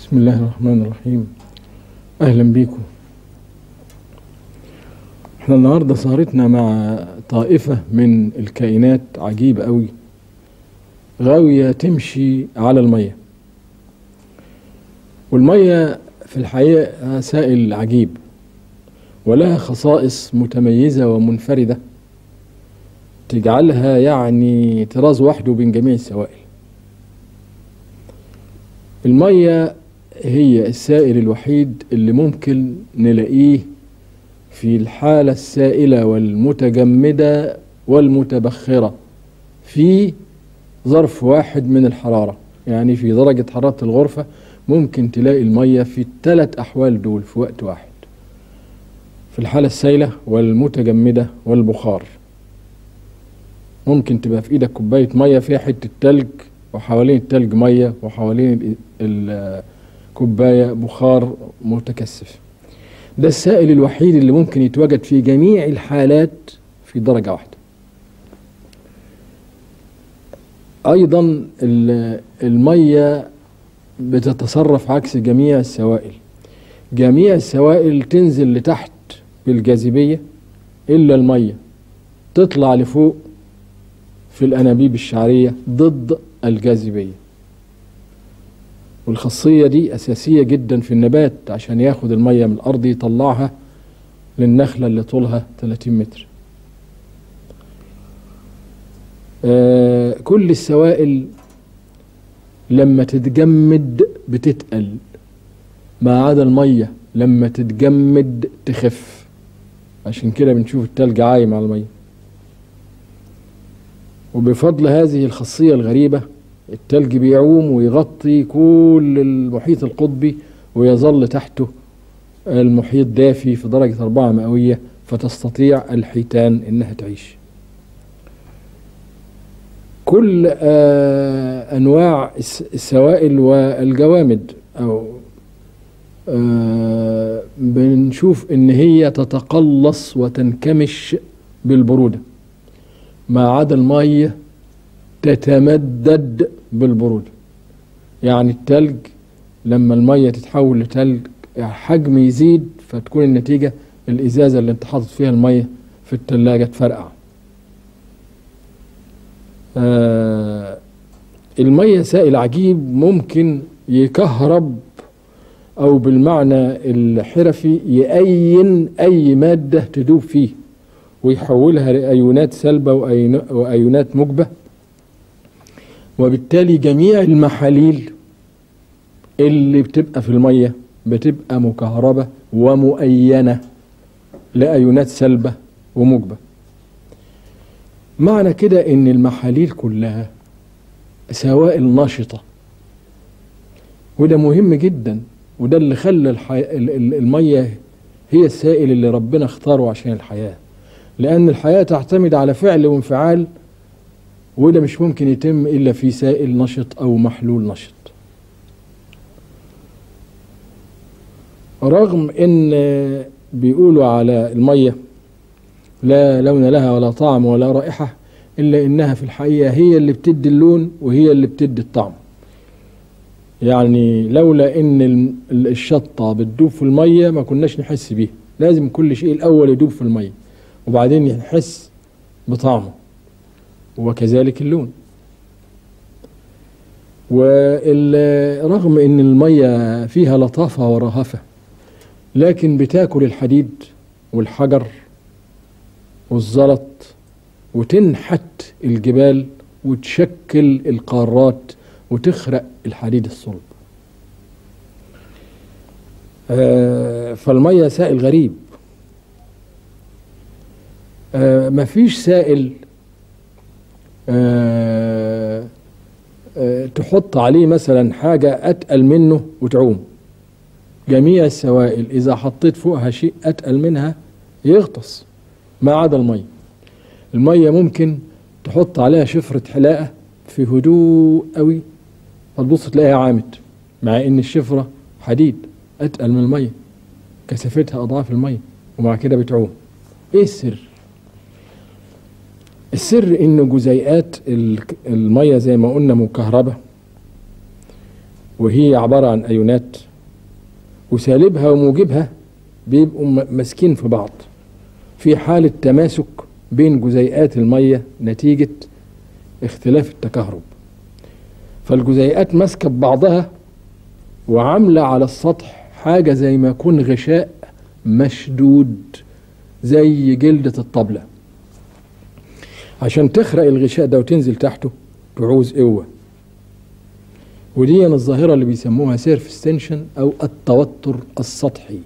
بسم الله الرحمن الرحيم اهلا بيكم احنا النهارده سهرتنا مع طائفه من الكائنات عجيبه قوي غاويه تمشي على الميه والميه في الحقيقه سائل عجيب ولها خصائص متميزه ومنفرده تجعلها يعني طراز وحده بين جميع السوائل الميه هي السائل الوحيد اللي ممكن نلاقيه في الحالة السائلة والمتجمدة والمتبخرة في ظرف واحد من الحرارة يعني في درجة حرارة الغرفة ممكن تلاقي المية في الثلاث أحوال دول في وقت واحد في الحالة السائلة والمتجمدة والبخار ممكن تبقى في ايدك كوباية مية فيها حتة تلج وحوالين التلج مية وحوالين الكوباية بخار متكثف ده السائل الوحيد اللي ممكن يتواجد في جميع الحالات في درجة واحدة أيضا المية بتتصرف عكس جميع السوائل جميع السوائل تنزل لتحت بالجاذبية إلا المية تطلع لفوق في الأنابيب الشعرية ضد الجاذبية والخاصية دي أساسية جدا في النبات عشان ياخد المية من الأرض يطلعها للنخلة اللي طولها 30 متر آه كل السوائل لما تتجمد بتتقل ما عدا المية لما تتجمد تخف عشان كده بنشوف التلج عايم على المية وبفضل هذه الخاصية الغريبة التلج بيعوم ويغطي كل المحيط القطبي ويظل تحته المحيط دافي في درجة أربعة مئوية فتستطيع الحيتان إنها تعيش كل آه أنواع السوائل والجوامد أو آه بنشوف إن هي تتقلص وتنكمش بالبرودة ما عدا المية تتمدد بالبرودة يعني التلج لما المية تتحول لتلج حجم يزيد فتكون النتيجة الإزازة اللي انت حاطط فيها المية في التلاجة تفرقع آه المية سائل عجيب ممكن يكهرب أو بالمعنى الحرفي يأين أي مادة تدوب فيه ويحولها لأيونات سلبة وأيونات مجبة وبالتالي جميع المحاليل اللي بتبقى في المية بتبقى مكهربة ومؤينة لأيونات سلبة ومجبة معنى كده ان المحاليل كلها سوائل نشطة وده مهم جدا وده اللي خلى الحي... المية هي السائل اللي ربنا اختاره عشان الحياة لأن الحياة تعتمد على فعل وانفعال وده مش ممكن يتم إلا في سائل نشط أو محلول نشط رغم إن بيقولوا على المية لا لون لها ولا طعم ولا رائحة إلا إنها في الحقيقة هي اللي بتدي اللون وهي اللي بتدي الطعم يعني لولا إن الشطة بتدوب في المية ما كناش نحس بيها لازم كل شيء الأول يدوب في المية وبعدين نحس بطعمه وكذلك اللون ورغم ان المية فيها لطافة ورهفة لكن بتاكل الحديد والحجر والزلط وتنحت الجبال وتشكل القارات وتخرق الحديد الصلب فالمية سائل غريب مفيش سائل أه أه تحط عليه مثلا حاجة أتقل منه وتعوم جميع السوائل إذا حطيت فوقها شيء أتقل منها يغطس ما عدا المية المية ممكن تحط عليها شفرة حلاقة في هدوء قوي فتبص تلاقيها عامت مع ان الشفرة حديد أتقل من المية كثافتها أضعاف المية ومع كده بتعوم ايه السر السر ان جزيئات الميه زي ما قلنا مكهربه وهي عبارة عن أيونات وسالبها وموجبها بيبقوا م- ماسكين في بعض في حالة تماسك بين جزيئات المية نتيجة اختلاف التكهرب فالجزيئات ماسكة ببعضها وعاملة على السطح حاجة زي ما يكون غشاء مشدود زي جلدة الطبلة عشان تخرق الغشاء ده وتنزل تحته تعوز قوة ودي الظاهرة اللي بيسموها سيرفس تنشن أو التوتر السطحي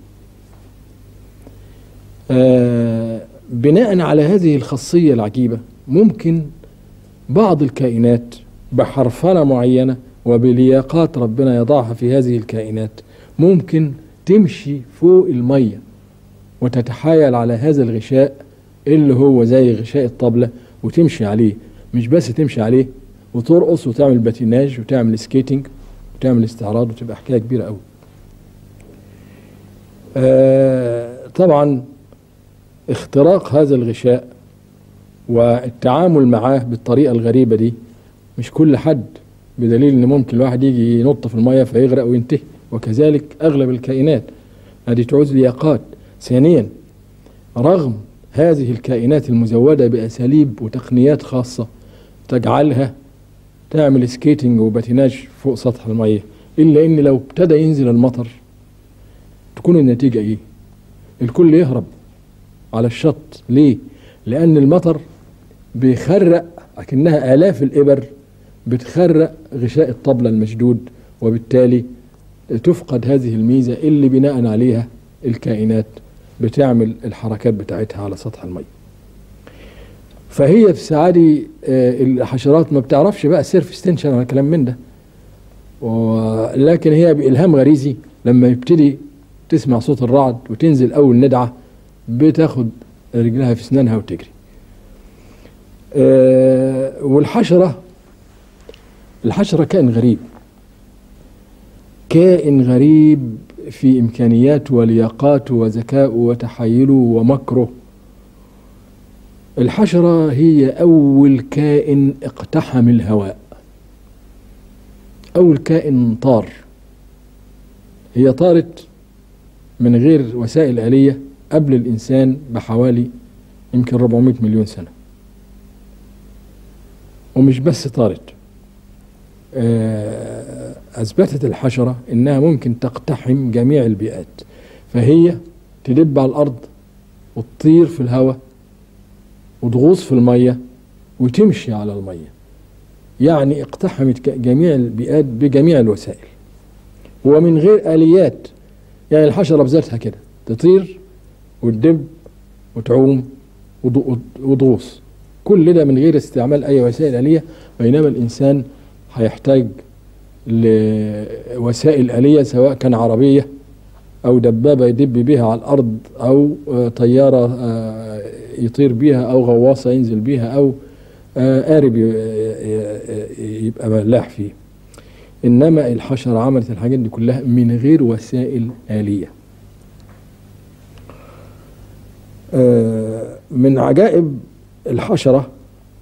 آه بناء على هذه الخاصية العجيبة ممكن بعض الكائنات بحرفنة معينة وبلياقات ربنا يضعها في هذه الكائنات ممكن تمشي فوق المية وتتحايل على هذا الغشاء اللي هو زي غشاء الطبلة وتمشي عليه مش بس تمشي عليه وترقص وتعمل باتيناج وتعمل سكيتنج وتعمل استعراض وتبقى حكاية كبيرة قوي آه طبعا اختراق هذا الغشاء والتعامل معاه بالطريقة الغريبة دي مش كل حد بدليل ان ممكن الواحد يجي ينط في المية فيغرق وينتهي وكذلك اغلب الكائنات هذه تعوز لياقات ثانيا رغم هذه الكائنات المزودة بأساليب وتقنيات خاصة تجعلها تعمل سكيتنج وباتيناج فوق سطح المية إلا إن لو ابتدى ينزل المطر تكون النتيجة إيه؟ الكل يهرب على الشط ليه؟ لأن المطر بيخرق أكنها آلاف الإبر بتخرق غشاء الطبلة المشدود وبالتالي تفقد هذه الميزة اللي بناء عليها الكائنات بتعمل الحركات بتاعتها على سطح المية فهي في السعادي آه، الحشرات ما بتعرفش بقى سيرف ستنشن ولا كلام من ده ولكن هي بإلهام غريزي لما يبتدي تسمع صوت الرعد وتنزل أول ندعة بتاخد رجلها في اسنانها وتجري آه، والحشرة الحشرة كائن غريب كائن غريب في إمكانياته ولياقاته وذكائه وتحيله ومكره الحشرة هي أول كائن اقتحم الهواء أول كائن طار هي طارت من غير وسائل آلية قبل الإنسان بحوالي يمكن 400 مليون سنة ومش بس طارت آه، أثبتت الحشرة إنها ممكن تقتحم جميع البيئات فهي تدب على الأرض وتطير في الهواء وتغوص في المية وتمشي على المية يعني اقتحمت ك- جميع البيئات بجميع الوسائل ومن غير آليات يعني الحشرة بذاتها كده تطير وتدب وتعوم وض- وتغوص كل ده من غير استعمال أي وسائل آلية بينما الإنسان هيحتاج لوسائل آلية سواء كان عربية أو دبابة يدب بيها على الأرض أو آه، طيارة آه، يطير بيها أو غواصة ينزل بيها أو آه، قارب ي- ي- يبقى ملاح فيه إنما الحشرة عملت الحاجات دي كلها من غير وسائل آلية آه، من عجائب الحشرة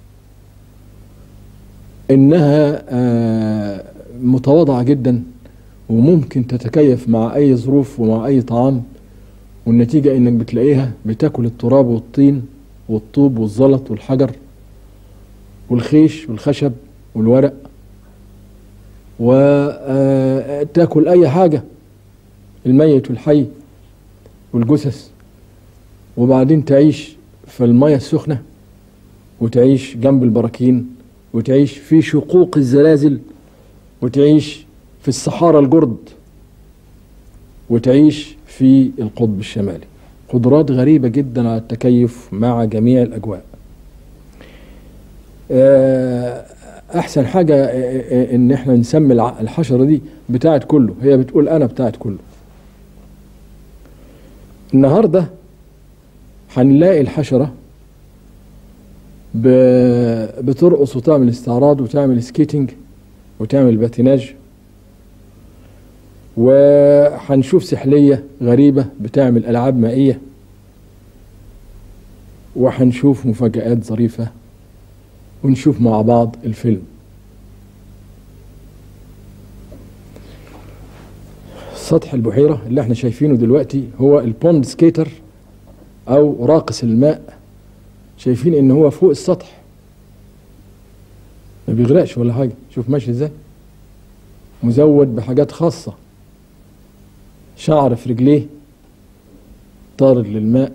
إنها آه، متواضعة جدا وممكن تتكيف مع أي ظروف ومع أي طعام والنتيجة إنك بتلاقيها بتاكل التراب والطين والطوب والزلط والحجر والخيش والخشب والورق وتاكل أي حاجة الميت والحي والجثث وبعدين تعيش في المية السخنة وتعيش جنب البراكين وتعيش في شقوق الزلازل وتعيش في الصحارى الجرد وتعيش في القطب الشمالي قدرات غريبة جدا على التكيف مع جميع الأجواء آه، أحسن حاجة آه، آه، إن إحنا نسمي الع- الحشرة دي بتاعت كله هي بتقول أنا بتاعت كله النهاردة هنلاقي الحشرة ب- بترقص وتعمل استعراض وتعمل سكيتنج وتعمل باتيناج وهنشوف سحلية غريبة بتعمل ألعاب مائية وهنشوف مفاجآت ظريفة ونشوف مع بعض الفيلم سطح البحيرة اللي احنا شايفينه دلوقتي هو البوند سكيتر او راقص الماء شايفين ان هو فوق السطح ما بيغرقش ولا حاجة شوف ماشي ازاي مزود بحاجات خاصة شعر في رجليه طارد للماء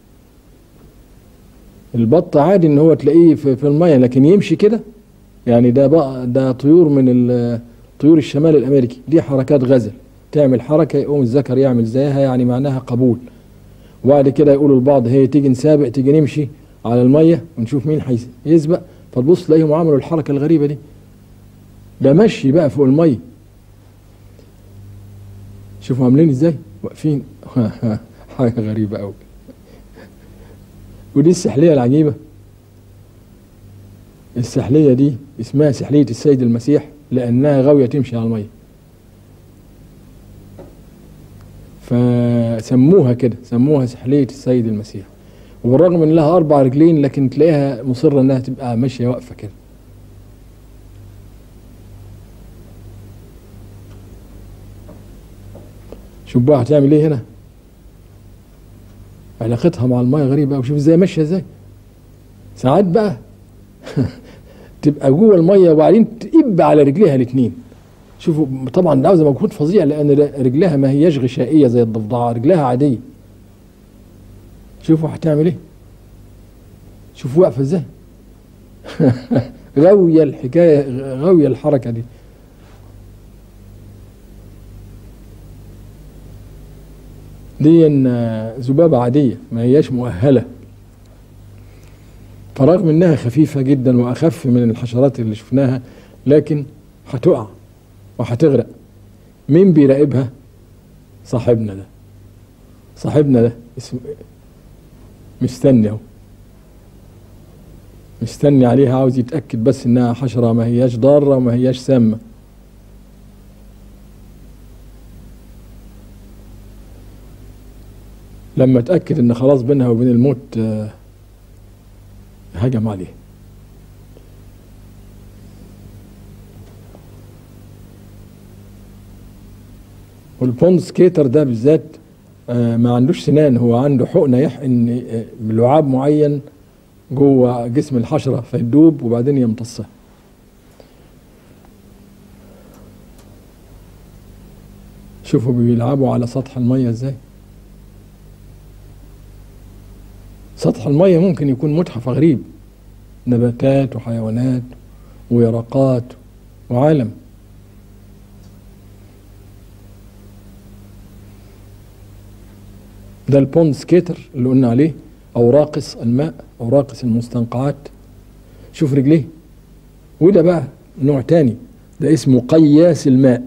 البط عادي ان هو تلاقيه في, في المية لكن يمشي كده يعني ده بقى ده طيور من ال- طيور الشمال الامريكي دي حركات غزل تعمل حركة يقوم الذكر يعمل زيها يعني معناها قبول وبعد كده يقولوا البعض هي تيجي نسابق تيجي نمشي على المية ونشوف مين هيسبق فتبص تلاقيهم عملوا الحركة الغريبة دي ده مشي بقى فوق المية شوفوا عاملين ازاي واقفين حاجة غريبة قوي ودي السحلية العجيبة السحلية دي اسمها سحلية السيد المسيح لأنها غاوية تمشي على المية فسموها كده سموها سحلية السيد المسيح وبالرغم ان لها اربع رجلين لكن تلاقيها مصرة انها تبقى ماشية واقفة كده شوف بقى هتعمل ايه هنا علاقتها مع المايه غريبة أوي شوف ازاي ماشية ازاي ساعات بقى تبقى جوه المية وبعدين تقب على رجليها الاتنين شوفوا طبعا ده عاوزة مجهود فظيع لأن رجلها ما هياش غشائية زي الضفدعة رجلها عادية شوفوا هتعمل ايه شوفوا واقفة ازاي غاوية الحكاية غاوية الحركة دي دي ذبابة عادية ما هياش مؤهلة فرغم انها خفيفة جدا واخف من الحشرات اللي شفناها لكن هتقع وهتغرق مين بيراقبها صاحبنا ده صاحبنا ده اسمه مستني اهو مستني عليها عاوز يتأكد بس انها حشرة ما هياش ضارة وما هياش سامة لما اتأكد ان خلاص بينها وبين الموت هجم عليه والبوند سكيتر ده بالذات ما عندوش سنان هو عنده حقنة يحقن لعاب معين جوه جسم الحشرة فيدوب وبعدين يمتصها شوفوا بيلعبوا على سطح المية ازاي سطح المية ممكن يكون متحف غريب نباتات وحيوانات ويرقات وعالم ده البوند سكيتر اللي قلنا عليه او راقص الماء او راقص المستنقعات شوف رجليه وده بقى نوع تاني ده اسمه قياس الماء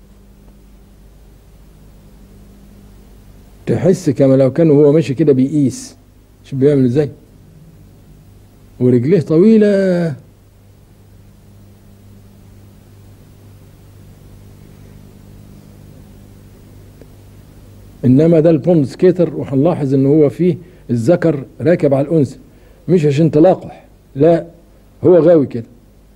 تحس كما لو كان هو ماشي كده بيقيس شوف بيعمل ازاي ورجليه طويلة انما ده البوند سكيتر وهنلاحظ ان هو فيه الذكر راكب على الانثى مش عشان تلاقح لا هو غاوي كده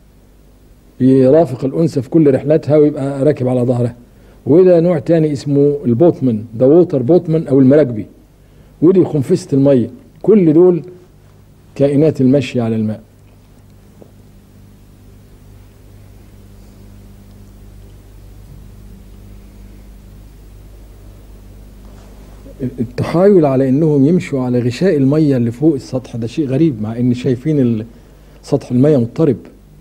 يرافق الانثى في كل رحلاتها ويبقى راكب على ظهرها وده نوع تاني اسمه البوتمان ده ووتر بوتمان او المراكبي ودي خنفسة المية كل دول كائنات المشي على الماء التحايل على انهم يمشوا على غشاء الميه اللي فوق السطح ده شيء غريب مع ان شايفين سطح الميه مضطرب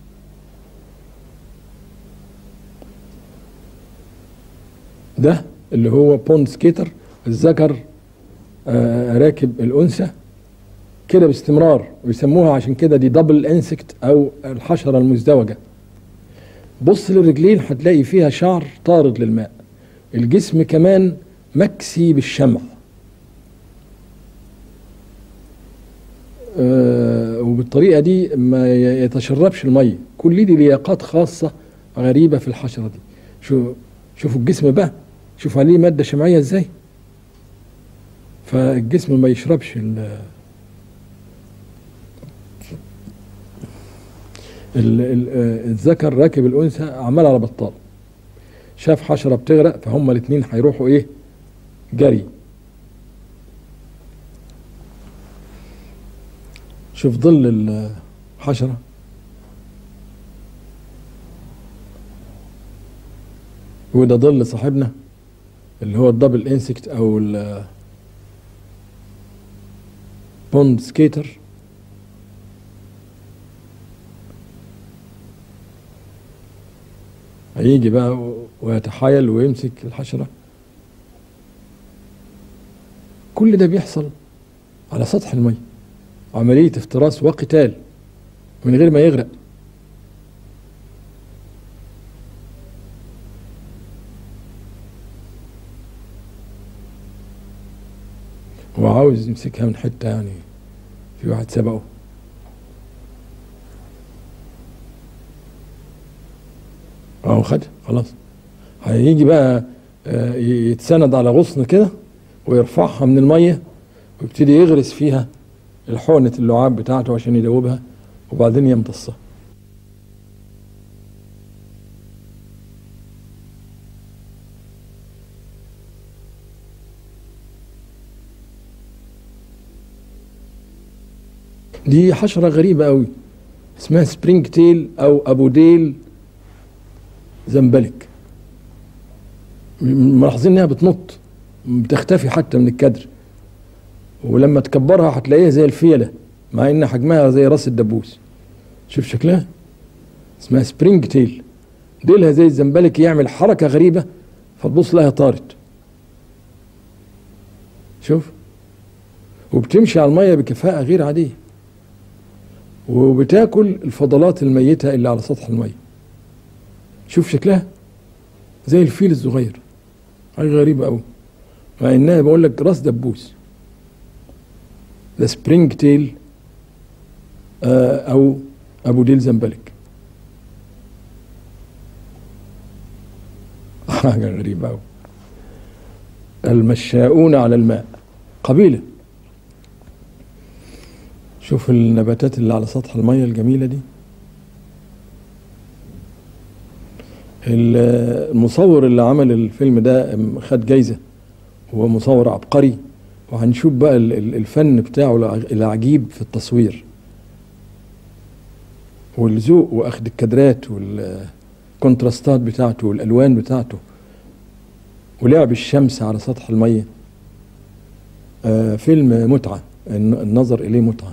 ده اللي هو بوند سكيتر الذكر آه راكب الانثى كده باستمرار ويسموها عشان كده دي دبل انسكت او الحشره المزدوجه بص للرجلين هتلاقي فيها شعر طارد للماء الجسم كمان مكسي بالشمع آه وبالطريقة دي ما يتشربش المية كل دي لياقات خاصة غريبة في الحشرة دي شو شوفوا الجسم بقى شوفوا عليه مادة شمعية ازاي فالجسم ما يشربش ال الذكر راكب الأنثى عمال على بطال شاف حشرة بتغرق فهم الاتنين هيروحوا ايه جري شوف ظل الحشرة وده ظل صاحبنا اللي هو الدبل انسكت او ال بوند سكيتر هيجي بقى ويتحايل ويمسك الحشرة كل ده بيحصل على سطح المية عملية افتراس وقتال من غير ما يغرق هو عاوز يمسكها من حتة يعني في واحد سبقه اهو خد خلاص هيجي بقى آه، يتسند على غصن كده ويرفعها من المية ويبتدي يغرس فيها الحقنة اللعاب بتاعته عشان يدوبها وبعدين يمتصها دي حشرة غريبة قوي اسمها سبرينج تيل او ابو ديل زنبلك م- ملاحظين انها بتنط بتختفي حتى من الكدر ولما تكبرها هتلاقيها زي الفيلة مع ان حجمها زي راس الدبوس شوف شكلها اسمها سبرينج تيل ديلها زي الزنبلك يعمل حركة غريبة فتبص لها طارت شوف وبتمشي على المية بكفاءة غير عادية وبتاكل الفضلات الميتة اللي على سطح المية شوف شكلها زي الفيل الصغير حاجة غريبة أوي مع إنها بقول لك راس دبوس ده سبرينج تيل آه أو أبو ديل زنبلك حاجة غريبة أوي المشاؤون على الماء قبيلة شوف النباتات اللي على سطح المية الجميلة دي المصور اللي عمل الفيلم ده خد جايزة هو مصور عبقري وهنشوف بقى ال- ال- الفن بتاعه الع- العجيب في التصوير والذوق واخد الكادرات والكونتراستات بتاعته والالوان بتاعته ولعب الشمس على سطح المية آه، فيلم متعة الن- النظر إليه متعة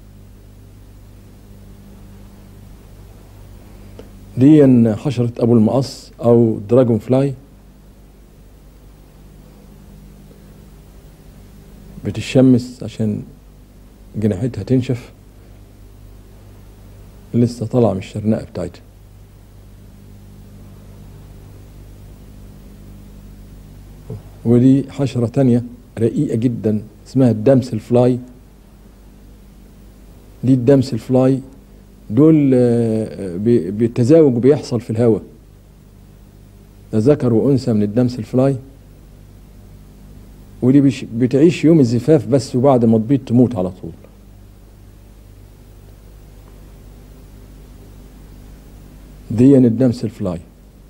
دي حشرة أبو المقص أو دراجون فلاي بتشمس عشان جناحتها تنشف لسه طالعة من الشرنقة بتاعتها ودي حشرة تانية رقيقة جدا اسمها الدمس الفلاي دي الدمس الفلاي دول آه، بي- بالتزاوج بيحصل في الهواء ده ذكر وأنثى من الدمس الفلاي ودي بيش- بتعيش يوم الزفاف بس وبعد ما تبيض تموت على طول دي الدمس الفلاي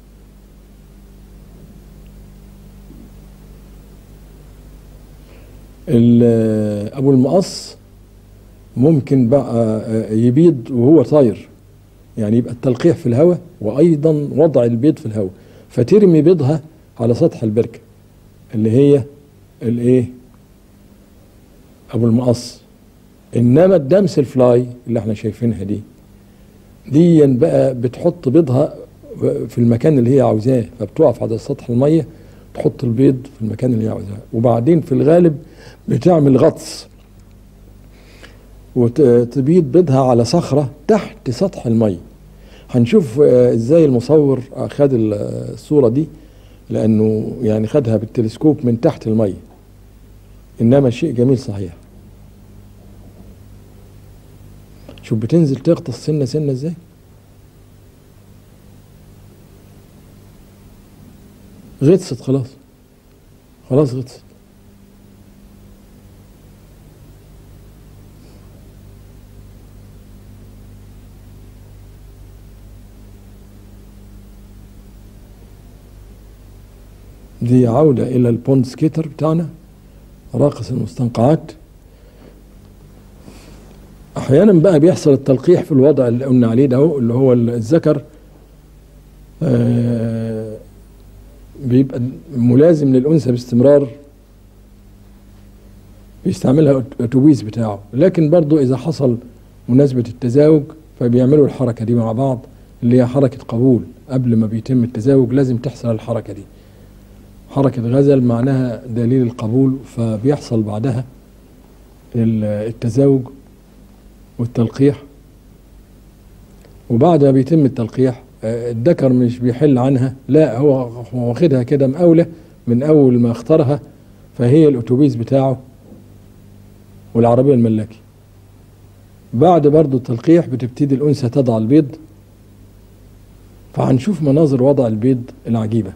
ال- ابو المقص ممكن بقى آه، يبيض وهو طاير يعني يبقى التلقيح في الهواء وايضا وضع البيض في الهواء فترمي بيضها على سطح البركه اللي هي الايه ابو المقص انما الدمس الفلاي اللي احنا شايفينها دي دي بقى بتحط بيضها في المكان اللي هي عاوزاه فبتقف على سطح الميه تحط البيض في المكان اللي هي عاوزاه وبعدين في الغالب بتعمل غطس وتبيض بيضها على صخرة تحت سطح المية هنشوف آه، ازاي المصور خد ال- الصورة دي لانه يعني خدها بالتلسكوب من تحت المية انما شيء جميل صحيح شوف بتنزل تغطس سنة سنة ازاي غطست خلاص خلاص غطست دي عودة إلى البوند سكيتر بتاعنا راقص المستنقعات أحيانا بقى بيحصل التلقيح في الوضع اللي قلنا عليه ده اللي هو الذكر آه بيبقى ملازم للأنثى باستمرار بيستعملها الأتوبيس بتاعه لكن برضو إذا حصل مناسبة التزاوج فبيعملوا الحركة دي مع بعض اللي هي حركة قبول قبل ما بيتم التزاوج لازم تحصل الحركة دي حركة غزل معناها دليل القبول فبيحصل بعدها التزاوج والتلقيح وبعد ما بيتم التلقيح الذكر مش بيحل عنها لا هو واخدها كده مقاولة من أول ما اختارها فهي الأتوبيس بتاعه والعربية الملاكي بعد برضو التلقيح بتبتدي الأنثى تضع البيض فهنشوف مناظر وضع البيض العجيبة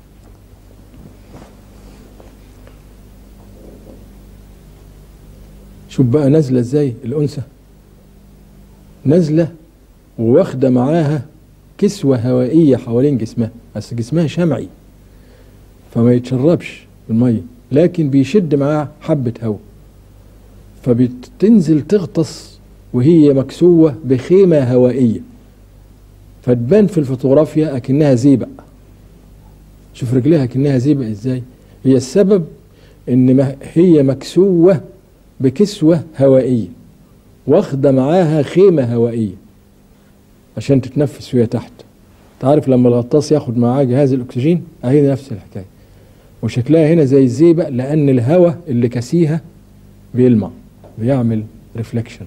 شوف بقى نازلة ازاي الأنثى نازلة وواخدة معاها كسوة هوائية حوالين جسمها بس جسمها شمعي فما يتشربش المية لكن بيشد معاه حبة هواء فبتنزل تغطس وهي مكسوة بخيمة هوائية فتبان في الفوتوغرافيا أكنها زيبق شوف رجليها أكنها زيبق إزاي هي السبب إن هي مكسوة بكسوة هوائية واخدة معاها خيمة هوائية عشان تتنفس وهي تحت تعرف لما الغطاس ياخد معاه جهاز الأكسجين أهي نفس الحكاية وشكلها هنا زي الزيبق لأن الهواء اللي كسيها بيلمع بيعمل ريفلكشن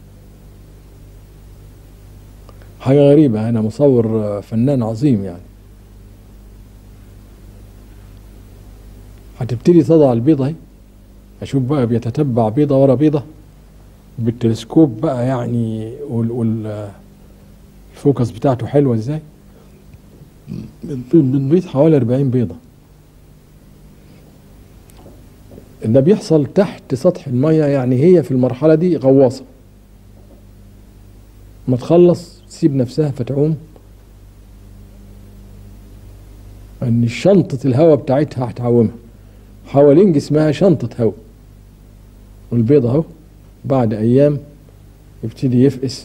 حاجة غريبة أنا مصور فنان عظيم يعني هتبتدي تضع البيضة اهي أشوف بقى بيتتبع بيضة ورا بيضة بالتلسكوب بقى يعني والفوكس بتاعته حلوة ازاي بتبيض حوالي 40 بيضة ده بيحصل تحت سطح المية يعني هي في المرحلة دي غواصة ما تخلص تسيب نفسها فتعوم ان شنطة الهواء بتاعتها هتعومها حوالين جسمها شنطة هواء والبيض اهو بعد ايام يبتدي يفقس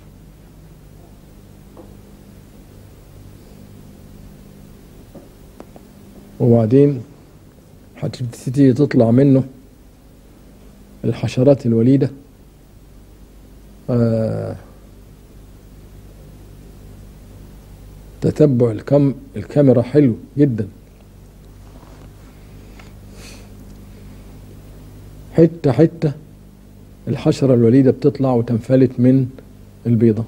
وبعدين هتبتدي تطلع منه الحشرات الوليدة آه تتبع الكم الكاميرا حلو جدا حتة حتة الحشرة الوليدة بتطلع وتنفلت من البيضة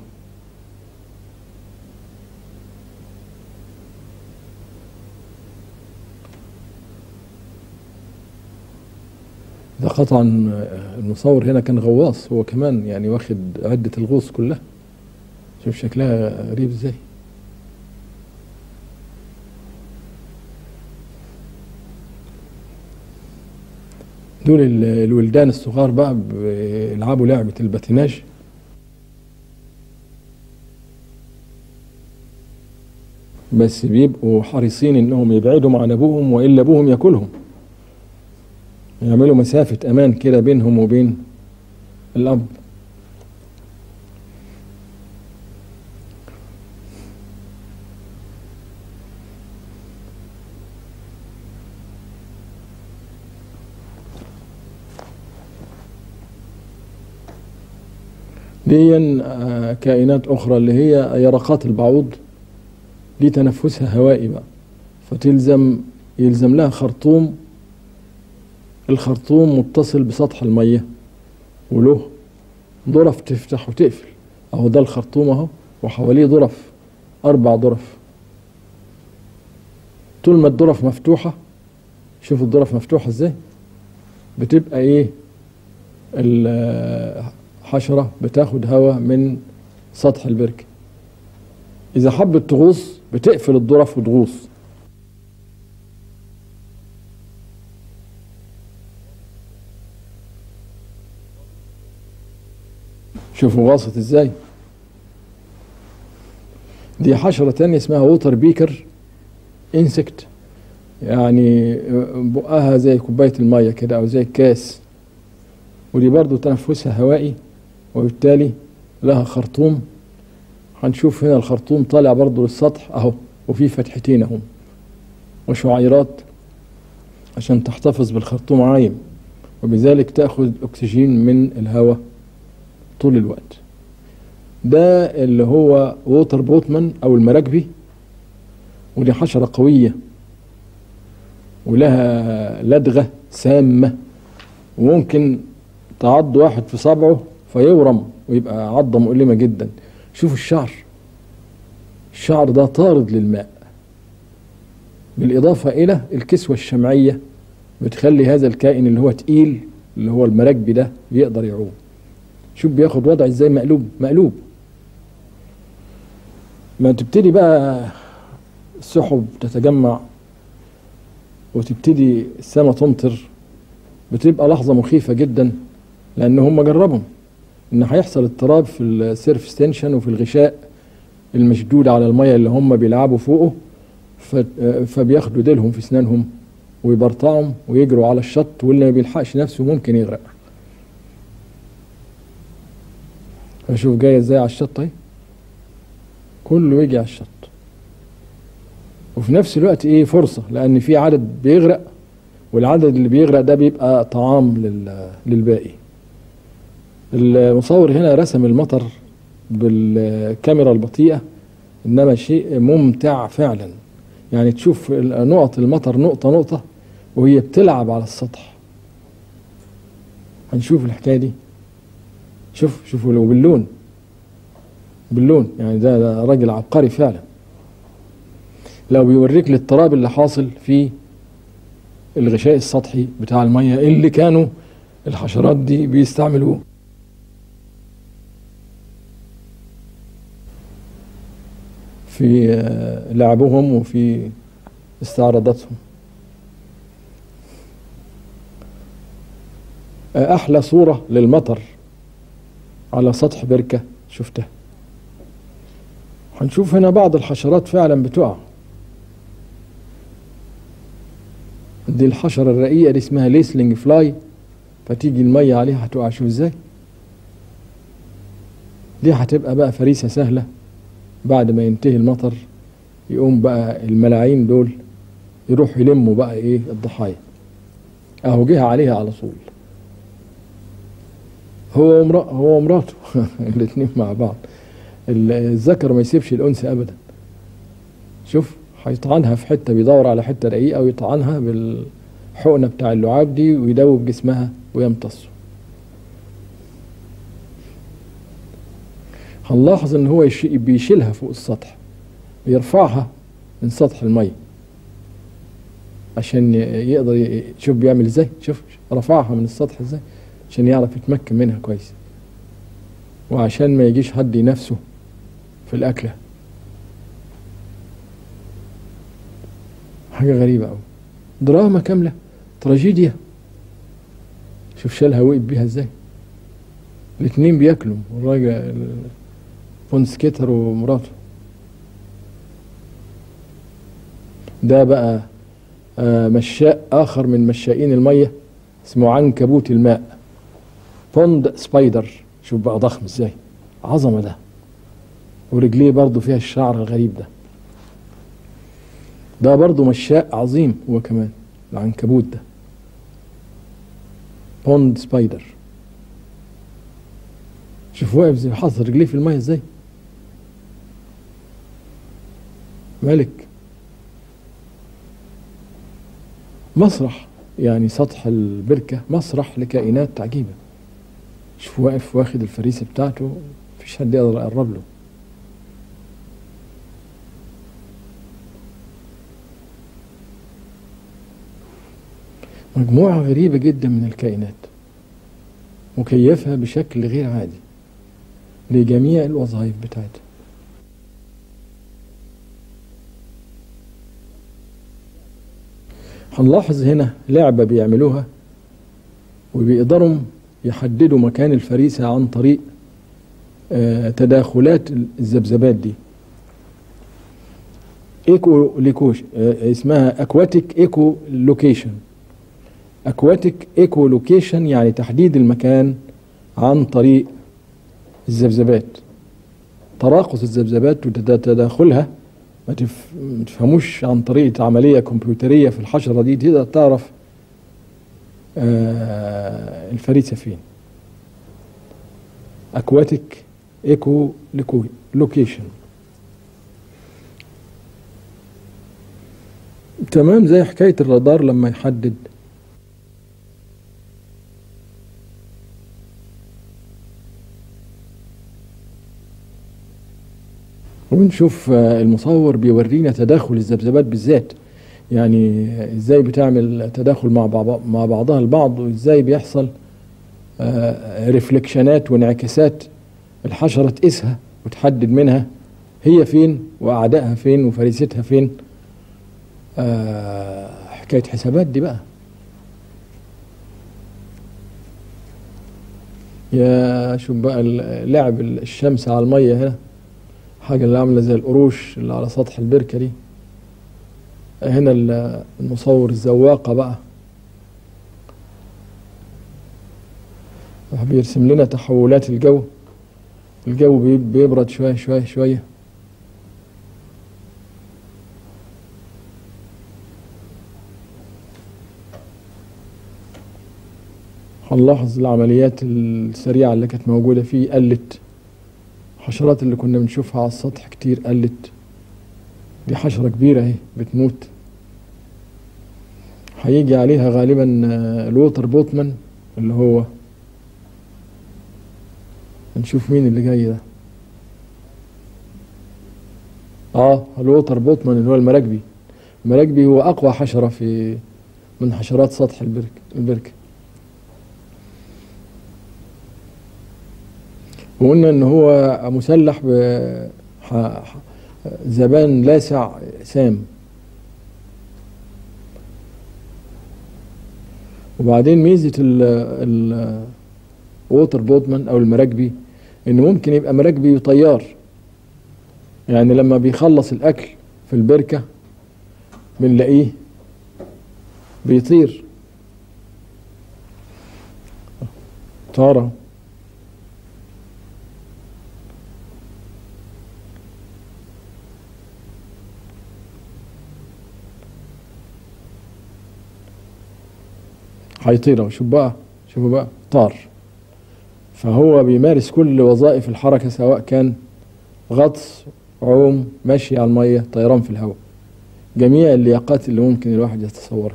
ده قطعا المصور هنا كان غواص هو كمان يعني واخد عدة الغوص كلها شوف شكلها غريب ازاي دول الولدان الصغار بقى بيلعبوا لعبة الباتيناج بس بيبقوا حريصين انهم يبعدوا عن ابوهم والا ابوهم ياكلهم يعملوا مسافة امان كده بينهم وبين الاب دي كائنات أخرى اللي هي يرقات البعوض دي تنفسها هوائي بقى فتلزم يلزم لها خرطوم الخرطوم متصل بسطح المية وله ظرف تفتح وتقفل أهو ده الخرطوم أهو وحواليه ظرف أربع ظرف طول ما الظرف مفتوحة شوفوا الظرف مفتوحة ازاي بتبقى ايه حشرة بتاخد هواء من سطح البركة إذا حبت تغوص بتقفل الظرف وتغوص شوفوا غاصت ازاي دي حشرة تانية اسمها ووتر بيكر انسكت يعني بقها زي كوباية المية كده أو زي الكاس ودي برضو تنفسها هوائي وبالتالي لها خرطوم هنشوف هنا الخرطوم طالع برضو للسطح أهو وفي فتحتين أهو وشعيرات عشان تحتفظ بالخرطوم عايم وبذلك تأخذ أكسجين من الهواء طول الوقت ده اللي هو ووتر بوتمان أو المراكبي ودي حشرة قوية ولها لدغة سامة وممكن تعض واحد في صبعه فيورم ويبقى عضة مؤلمة جدا شوف الشعر الشعر ده طارد للماء بالإضافة إلى الكسوة الشمعية بتخلي هذا الكائن اللي هو تقيل اللي هو المراكبي ده بيقدر يعوم شوف بياخد وضع ازاي مقلوب مقلوب ما تبتدي بقى السحب تتجمع وتبتدي السماء تمطر بتبقى لحظة مخيفة جدا لأن هم جربهم إن هيحصل اضطراب في السيرف ستنشن وفي الغشاء المشدود على المية اللي هم بيلعبوا فوقه فبياخدوا ديلهم في اسنانهم ويبرطعهم ويجروا على الشط واللي ما بيلحقش نفسه ممكن يغرق اشوف جاي ازاي على الشط اهي كله يجي على الشط وفي نفس الوقت ايه فرصة لان في عدد بيغرق والعدد اللي بيغرق ده بيبقى طعام للباقي المصور هنا رسم المطر بالكاميرا البطيئة انما شيء ممتع فعلا يعني تشوف نقط المطر نقطة نقطة وهي بتلعب على السطح هنشوف الحكاية دي شوف شوفوا لو باللون باللون يعني ده, ده راجل عبقري فعلا لو بيوريك الاضطراب اللي حاصل في الغشاء السطحي بتاع المية اللي كانوا الحشرات دي بيستعملوه في لعبهم وفي استعراضاتهم أحلى صورة للمطر على سطح بركة شفتها هنشوف هنا بعض الحشرات فعلا بتقع دي الحشرة الرقيقة دي اسمها ليسلينج فلاي فتيجي المية عليها هتقع شوف ازاي دي هتبقى بقى فريسة سهلة بعد ما ينتهي المطر يقوم بقى الملاعين دول يروحوا يلموا بقى ايه الضحايا اهو جه عليها على طول هو ومرأة هو ومراته الاثنين مع بعض الذكر ما يسيبش الانثى ابدا شوف هيطعنها في حته بيدور على حته رقيقه ويطعنها بالحقنه بتاع اللعاب دي ويدوب جسمها ويمتصه هنلاحظ ان هو بيشيلها فوق السطح بيرفعها من سطح الميه عشان يقدر شوف بيعمل ازاي شوف رفعها من السطح ازاي عشان يعرف يتمكن منها كويس وعشان ما يجيش حد ينافسه في الأكلة حاجة غريبة أوي دراما كاملة تراجيديا شوف شالها وقف بيها ازاي الاتنين بياكلوا الراجل فونسكيتر ومراته ده بقى آه مشاء آخر من مشائين المية اسمه عنكبوت الماء بوند سبايدر شوف بقى ضخم ازاي عظمة ده ورجليه برضو فيها الشعر الغريب ده ده برضو مشاء عظيم هو كمان العنكبوت ده بوند سبايدر شوف واقف زي حاطط رجليه في الميه ازاي ملك مسرح يعني سطح البركة مسرح لكائنات عجيبة شوف واقف واخد الفريسة بتاعته مفيش حد يقدر يقرب له مجموعة غريبة جدا من الكائنات مكيفة بشكل غير عادي لجميع الوظائف بتاعتها هنلاحظ هنا لعبة بيعملوها وبيقدروا يحددوا مكان الفريسة عن طريق آه تداخلات الذبذبات دي ايكو ليكوش آه، اسمها اكواتيك ايكو لوكيشن اكواتيك ايكو لوكيشن يعني تحديد المكان عن طريق الذبذبات تراقص الذبذبات وتداخلها ما تف- ما تفهموش عن طريقة عملية كمبيوترية في الحشرة دي تقدر تعرف آه، الفريسة فين اكواتيك ايكو لوكيشن تمام زي حكاية الرادار لما يحدد ونشوف آه، المصور بيورينا تداخل الذبذبات بالذات يعني ازاي بتعمل تداخل مع بعض مع بعضها البعض وازاي بيحصل آه، ريفلكشنات وانعكاسات الحشرة تقيسها وتحدد منها هي فين وأعدائها فين وفريستها فين آه، حكاية حسابات دي بقى يا شوف بقى ال- لعب الشمس على المية هنا حاجة اللي عاملة زي القروش اللي على سطح البركة دي هنا ال- المصور الزواقة بقى بيرسم لنا تحولات الجو الجو بي- بيبرد شوية شوية شوية هنلاحظ العمليات السريعة اللي كانت موجودة فيه قلت الحشرات اللي كنا بنشوفها على السطح كتير قلت دي حشرة كبيرة اهي بتموت هيجي عليها غالبا آه، الووتر بوتمان اللي هو نشوف مين اللي جاي ده اه الووتر بوتمان اللي هو المراكبي المراكبي هو اقوى حشرة في من حشرات سطح البرك البركة وقلنا ان هو مسلح ب ح- ح- زبان لاسع سام وبعدين ميزة ال ال ووتر بوتمان او المراكبي انه ممكن يبقى مراكبي طيار يعني لما بيخلص الاكل في البركة بنلاقيه بيطير طارة هيطير أهو. شوف بقى شوفوا بقى طار فهو بيمارس كل وظائف الحركة سواء كان غطس عوم مشي على المية طيران في الهواء جميع اللياقات اللي ممكن الواحد يتصورها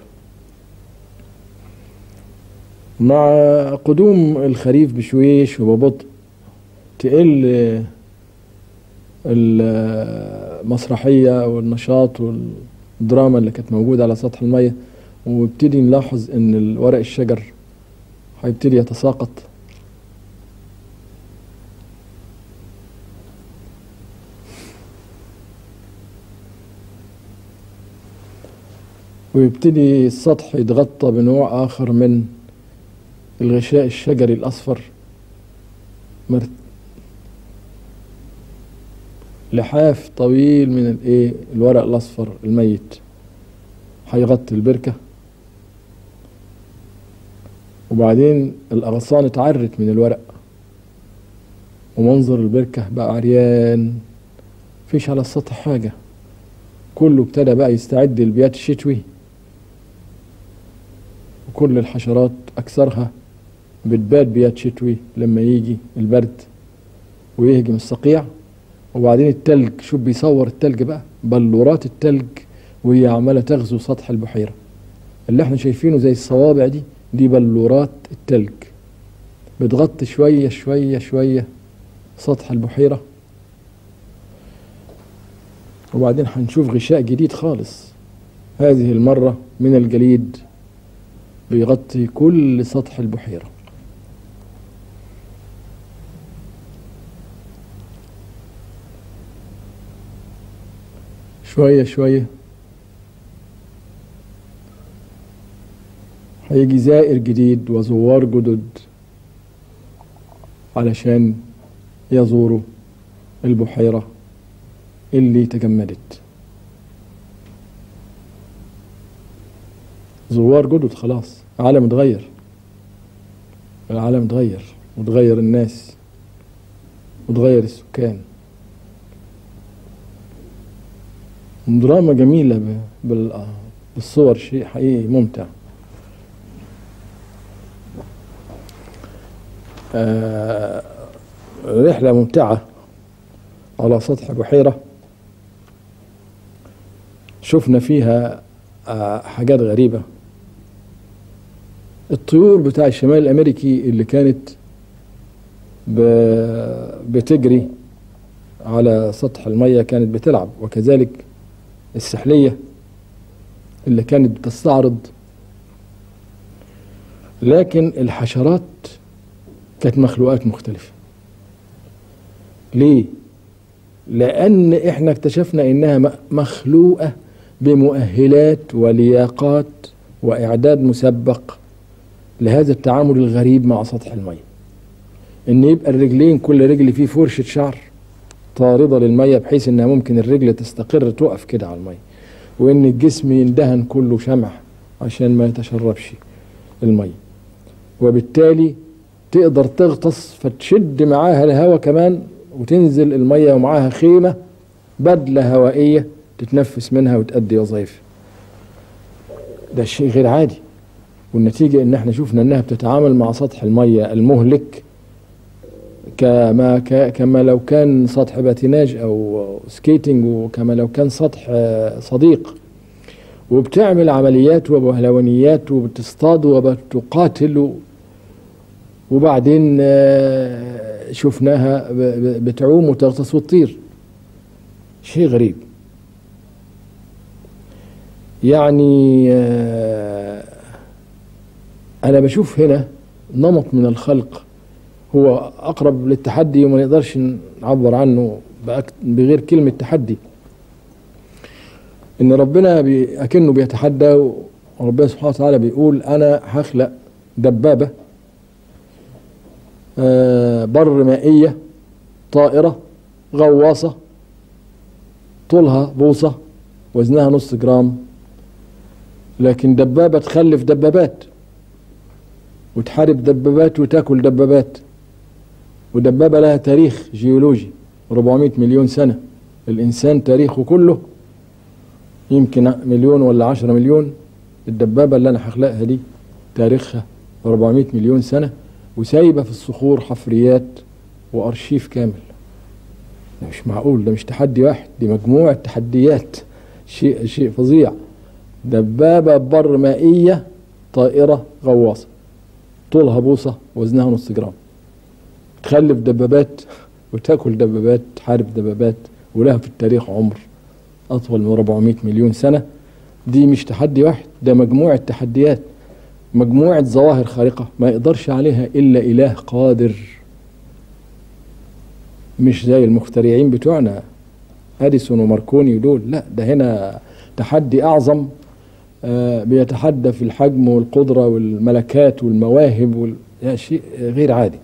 مع قدوم الخريف بشويش وببطء تقل المسرحية والنشاط والدراما اللي كانت موجودة على سطح المية وابتدي نلاحظ ان الورق الشجر هيبتدي يتساقط ويبتدي السطح يتغطى بنوع آخر من الغشاء الشجري الأصفر مرت لحاف طويل من الايه الورق الأصفر الميت هيغطي البركة وبعدين الأغصان اتعرت من الورق ومنظر البركة بقى عريان فيش على السطح حاجة كله ابتدى بقى يستعد للبيات الشتوي وكل الحشرات أكثرها بتبات بيات شتوي لما يجي البرد ويهجم الصقيع وبعدين التلج شوف بيصور التلج بقى بلورات التلج وهي عمالة تغزو سطح البحيرة اللي احنا شايفينه زي الصوابع دي دي بلورات التلج بتغطي شوية شوية شوية سطح البحيرة وبعدين هنشوف غشاء جديد خالص هذه المرة من الجليد بيغطي كل سطح البحيرة شوية شوية هيجي زائر جديد وزوار جدد علشان يزوروا البحيرة اللي تجمدت زوار جدد خلاص عالم اتغير العالم اتغير وتغير الناس وتغير السكان دراما جميلة ب- بال- بالصور شيء حقيقي ممتع آه، رحلة ممتعة على سطح بحيرة شفنا فيها آه، حاجات غريبة الطيور بتاع الشمال الأمريكي اللي كانت ب- بتجري على سطح المية كانت بتلعب وكذلك السحلية اللي كانت بتستعرض لكن الحشرات كانت مخلوقات مختلفة ليه؟ لأن احنا اكتشفنا انها م- مخلوقة بمؤهلات ولياقات وإعداد مسبق لهذا التعامل الغريب مع سطح المية ان يبقى الرجلين كل رجل فيه فرشة شعر طاردة للمية بحيث انها ممكن الرجل تستقر تقف كده على المية وان الجسم يندهن كله شمع عشان ما يتشربش المية وبالتالي تقدر تغطس فتشد معاها الهواء كمان وتنزل المية ومعاها خيمة بدلة هوائية تتنفس منها وتأدي وظائفها ده شيء غير عادي والنتيجة ان احنا شفنا انها بتتعامل مع سطح المية المهلك كما ك- كما لو كان سطح باتيناج او سكيتنج وكما لو كان سطح آه، صديق وبتعمل عمليات وبهلوانيات وبتصطاد وبتقاتل و- وبعدين آه، شفناها ب- ب- بتعوم وتغطس وتطير شيء غريب يعني آه، انا بشوف هنا نمط من الخلق هو اقرب للتحدي وما نقدرش نعبر عنه بأك- بغير كلمه تحدي ان ربنا بي اكنه بيتحدى وربنا سبحانه وتعالى بيقول انا هخلق دبابه آه، بر مائيه طائره غواصه طولها بوصه وزنها نص جرام لكن دبابه تخلف دبابات وتحارب دبابات وتاكل دبابات ودبابة لها تاريخ جيولوجي 400 مليون سنة الإنسان تاريخه كله يمكن مليون ولا 10 مليون الدبابة اللي أنا هخلقها دي تاريخها 400 مليون سنة وسايبة في الصخور حفريات وأرشيف كامل ده مش معقول ده مش تحدي واحد دي مجموعة تحديات شيء شيء فظيع دبابة بر مائية طائرة غواصة طولها بوصة وزنها نص جرام تخلف دبابات وتاكل دبابات تحارب دبابات ولها في التاريخ عمر أطول من 400 مليون سنة دي مش تحدي واحد ده مجموعة تحديات مجموعة ظواهر خارقة ما يقدرش عليها إلا إله قادر مش زي المخترعين بتوعنا أديسون وماركوني ودول لا ده هنا تحدي أعظم آه، بيتحدى في الحجم والقدرة والملكات والمواهب وال... ده شيء غير عادي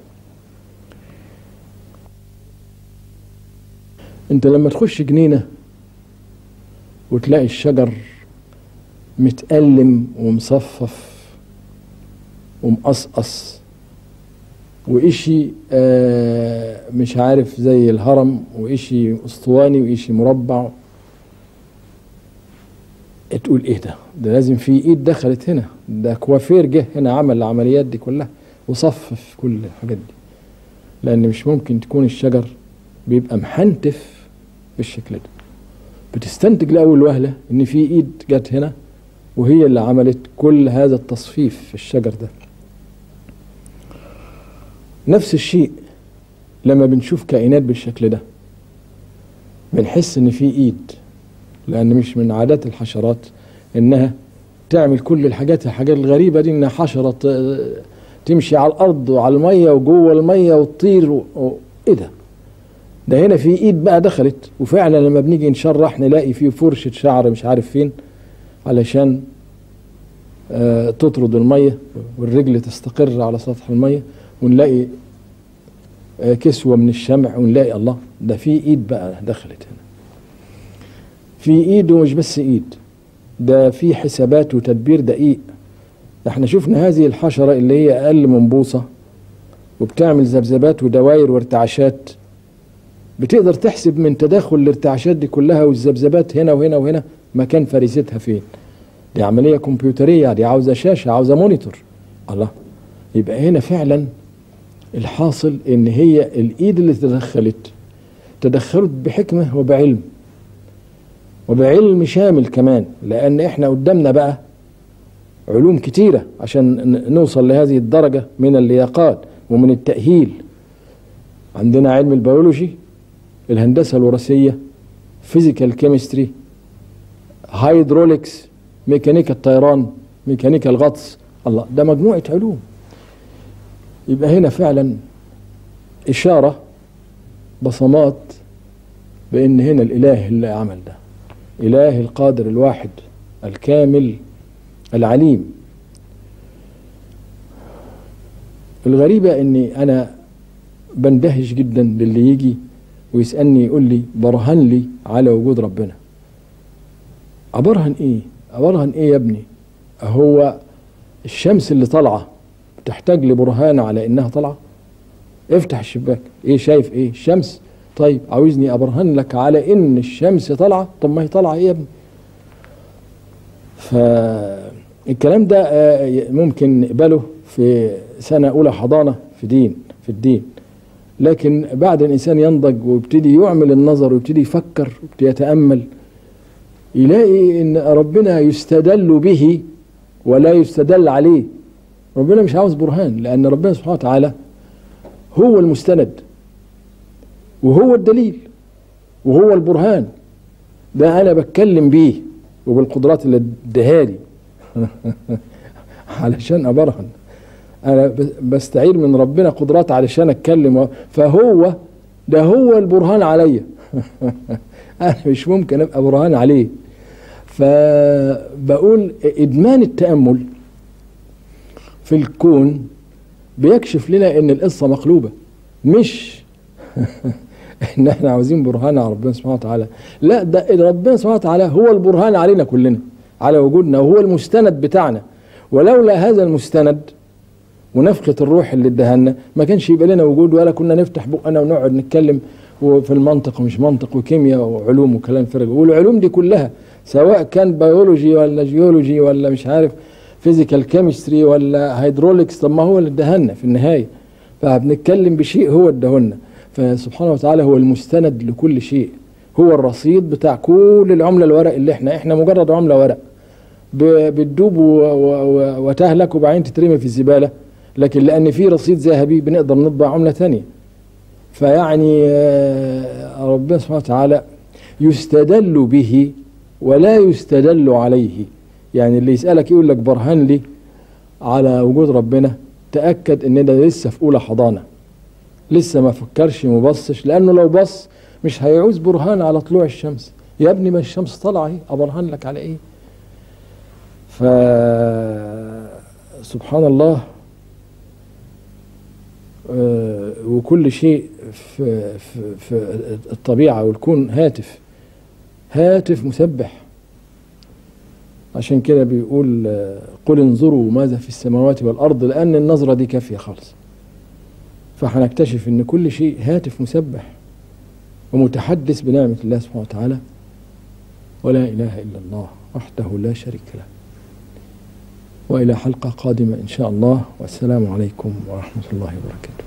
انت لما تخش جنينة وتلاقي الشجر متألم ومصفف ومقصقص وإشي آه مش عارف زي الهرم وإشي أسطواني وإشي مربع تقول ايه ده ده لازم في ايد دخلت هنا ده كوافير جه هنا عمل العمليات دي كلها وصفف كل الحاجات دي لان مش ممكن تكون الشجر بيبقى محنتف بالشكل ده بتستنتج لاول وهله ان في ايد جت هنا وهي اللي عملت كل هذا التصفيف في الشجر ده نفس الشيء لما بنشوف كائنات بالشكل ده بنحس ان في ايد لان مش من عادات الحشرات انها تعمل كل الحاجات الحاجات الغريبه دي انها حشره ت- تمشي على الارض وعلى الميه وجوه الميه وتطير و... و... ايه ده ده هنا في ايد بقى دخلت وفعلا لما بنيجي نشرح نلاقي فيه فرشه شعر مش عارف فين علشان آه تطرد الميه والرجل تستقر على سطح الميه ونلاقي آه كسوه من الشمع ونلاقي الله ده في ايد بقى دخلت هنا في ايد ومش بس ايد ده في حسابات وتدبير دقيق احنا شفنا هذه الحشرة اللي هي أقل من بوصة وبتعمل ذبذبات ودواير وارتعاشات بتقدر تحسب من تداخل الارتعاشات دي كلها والذبذبات هنا وهنا وهنا مكان فريستها فين دي عملية كمبيوترية دي عاوزة شاشة عاوزة مونيتور الله يبقى هنا فعلا الحاصل ان هي الايد اللي تدخلت تدخلت بحكمة وبعلم وبعلم شامل كمان لان احنا قدامنا بقى علوم كتيرة عشان نوصل لهذه الدرجة من اللياقات ومن التأهيل عندنا علم البيولوجي الهندسة الوراثية فيزيكال كيمستري هيدروليكس ميكانيكا الطيران ميكانيكا الغطس الله ده مجموعة علوم يبقى هنا فعلا إشارة بصمات بأن هنا الإله اللي عمل ده إله القادر الواحد الكامل العليم الغريبة أني أنا بندهش جدا للي يجي ويسألني يقول لي برهن لي على وجود ربنا أبرهن إيه أبرهن إيه يا ابني هو الشمس اللي طالعة تحتاج لبرهان على إنها طالعة افتح الشباك إيه شايف إيه الشمس طيب عاوزني أبرهن لك على إن الشمس طالعة طب ما هي طالعة إيه يا ابني فالكلام ده ممكن نقبله في سنة أولى حضانة في دين في الدين لكن بعد الإنسان ينضج ويبتدي يعمل النظر ويبتدي يفكر ويبتدي يتأمل يلاقي إن ربنا يستدل به ولا يستدل عليه ربنا مش عاوز برهان لأن ربنا سبحانه وتعالى هو المستند وهو الدليل وهو البرهان ده أنا بتكلم بيه وبالقدرات اللي اديها لي علشان أبرهن انا بستعير من ربنا قدرات علشان اتكلم فهو ده هو البرهان عليا انا مش ممكن ابقى برهان عليه فبقول ادمان التامل في الكون بيكشف لنا ان القصه مقلوبه مش ان احنا عاوزين برهان على ربنا سبحانه وتعالى لا ده ربنا سبحانه وتعالى هو البرهان علينا كلنا على وجودنا وهو المستند بتاعنا ولولا هذا المستند ونفخة الروح اللي ادهنا ما كانش يبقى لنا وجود ولا كنا نفتح بقنا ونقعد نتكلم في المنطق ومش منطق وكيمياء وعلوم وكلام فرق والعلوم دي كلها سواء كان بيولوجي ولا جيولوجي ولا مش عارف فيزيكال كيمستري ولا هيدروليكس طب ما هو اللي ادهنا في النهايه فبنتكلم بشيء هو ادهنا فسبحانه وتعالى هو المستند لكل شيء هو الرصيد بتاع كل العمله الورق اللي احنا احنا مجرد عمله ورق بتدوب وتهلك وبعدين تترمي في الزباله لكن لأن في رصيد ذهبي بنقدر نطبع عملة ثانية فيعني ربنا سبحانه وتعالى يستدل به ولا يستدل عليه يعني اللي يسألك يقول لك برهن لي على وجود ربنا تأكد ان ده لسه في أولى حضانة لسه ما فكرش مبصش لأنه لو بص مش هيعوز برهان على طلوع الشمس يا ابني ما الشمس طالعة اهي أبرهن لك على ايه ف سبحان الله آه وكل شيء في, في, في الطبيعة والكون هاتف هاتف مسبح عشان كده بيقول قل انظروا ماذا في السماوات والأرض لأن النظرة دي كافية خالص فهنكتشف ان كل شيء هاتف مسبح ومتحدث بنعمة الله سبحانه وتعالى ولا إله إلا الله وحده لا شريك له وإلى حلقة قادمة إن شاء الله والسلام عليكم ورحمة الله وبركاته